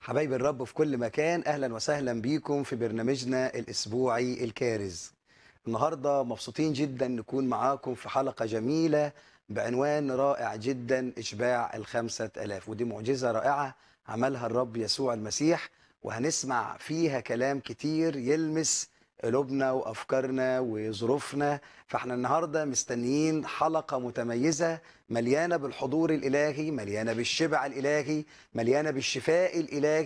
حبايب الرب في كل مكان اهلا وسهلا بيكم في برنامجنا الاسبوعي الكارز النهارده مبسوطين جدا نكون معاكم في حلقه جميله بعنوان رائع جدا اشباع الخمسة الاف ودي معجزه رائعه عملها الرب يسوع المسيح وهنسمع فيها كلام كتير يلمس قلوبنا وافكارنا وظروفنا فاحنا النهارده مستنيين حلقه متميزه مليانه بالحضور الالهي مليانه بالشبع الالهي مليانه بالشفاء الالهي